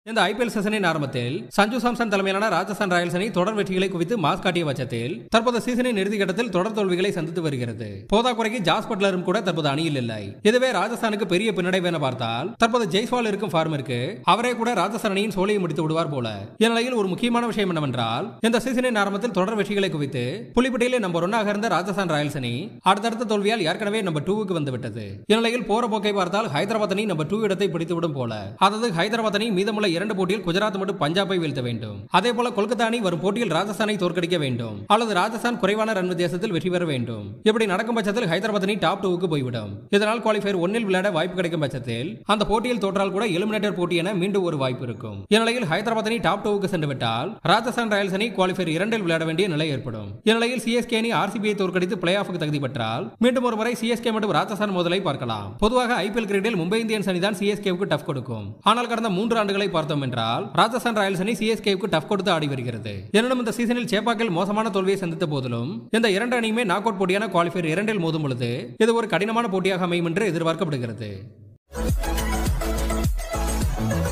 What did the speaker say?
இந்த ஐபிஎல் சீசனின் ஆரம்பத்தில் சஞ்சு சாம்சன் தலைமையிலான ராஜஸ்தான் ராயல்ஸ் அணி தொடர் வெற்றிகளை குவித்து மாஸ் காட்டிய பட்சத்தில் தற்போது சீசனின் இறுதி கட்டத்தில் தொடர் தோல்விகளை சந்தித்து வருகிறது போதாக்குறைக்கு ஜாஸ் பட்லரும் கூட தற்போது அணியில் இல்லை இதுவே ராஜஸ்தானுக்கு பெரிய பின்னடைவு என பார்த்தால் தற்போது ஜெய்ஸ்வால் இருக்கும் ஃபார்மிற்கு அவரே கூட ராஜஸ்தான் அணியின் சோலையை முடித்து விடுவார் போல இந்நிலையில் ஒரு முக்கியமான விஷயம் என்னவென்றால் இந்த சீசனின் ஆரம்பத்தில் தொடர் வெற்றிகளை குவித்து புலிப்பட்டியலில் நம்பர் ஒன்னாக இருந்த ராஜஸ்தான் ராயல்ஸ் அணி அடுத்தடுத்த தோல்வியால் ஏற்கனவே நம்பர் டூவுக்கு வந்துவிட்டது இந்நிலையில் போற போக்கை பார்த்தால் ஹைதராபாத் அணி நம்பர் டூ இடத்தை பிடித்துவிடும் போல அதாவது ஹைதராபாத் அணி மீதமுள்ள இரண்டு போட்டியில் குஜராத் மற்றும் பஞ்சாபை வீழ்த்த வேண்டும் அதே போல கொல்கத்தா அணி வரும் போட்டியில் ராஜஸ்தானை தோற்கடிக்க வேண்டும் அல்லது ராஜஸ்தான் குறைவான ரன் வித்தியாசத்தில் வெற்றி பெற வேண்டும் இப்படி நடக்கும் பட்சத்தில் ஹைதராபாத் அணி டாப் டூவுக்கு போய்விடும் இதனால் குவாலிஃபயர் ஒன்னில் விளையாட வாய்ப்பு கிடைக்கும் பட்சத்தில் அந்த போட்டியில் தோற்றால் கூட எலிமினேட்டர் போட்டி என மீண்டும் ஒரு வாய்ப்பு இருக்கும் இந்நிலையில் ஹைதராபாத் அணி டாப் டூவுக்கு சென்று விட்டால் ராஜஸ்தான் ராயல்ஸ் அணி குவாலிஃபயர் இரண்டில் விளையாட வேண்டிய நிலை ஏற்படும் இந்நிலையில் சிஎஸ்கே அணி ஆர்சிபியை தோற்கடித்து பிளே ஆஃபுக்கு தகுதி பெற்றால் மீண்டும் ஒரு முறை சிஎஸ்கே மற்றும் ராஜஸ்தான் மோதலை பார்க்கலாம் பொதுவாக ஐபிஎல் கிரிக்கெட்டில் மும்பை இந்தியன்ஸ் அணி தான் சிஎஸ்கேவுக்கு டஃப் கொடுக்கும் ஆனால் கடந்த மூன்று ஆண்டுகளை பார்த்தோம் என்றால் ராஜஸ்தான் ராயல்ஸ் அணி சிஎஸ்கேவுக்கு டஃப் கொடுத்து ஆடி வருகிறது எனினும் இந்த சீசனில் சேப்பாக்கில் மோசமான தோல்வியை சந்தித்த போதிலும் இந்த இரண்டு அணியுமே நாக் அவுட் போட்டியான குவாலிஃபயர் இரண்டில் மோதும் பொழுது இது ஒரு கடினமான போட்டியாக அமையும் என்று எதிர்பார்க்கப்படுகிறது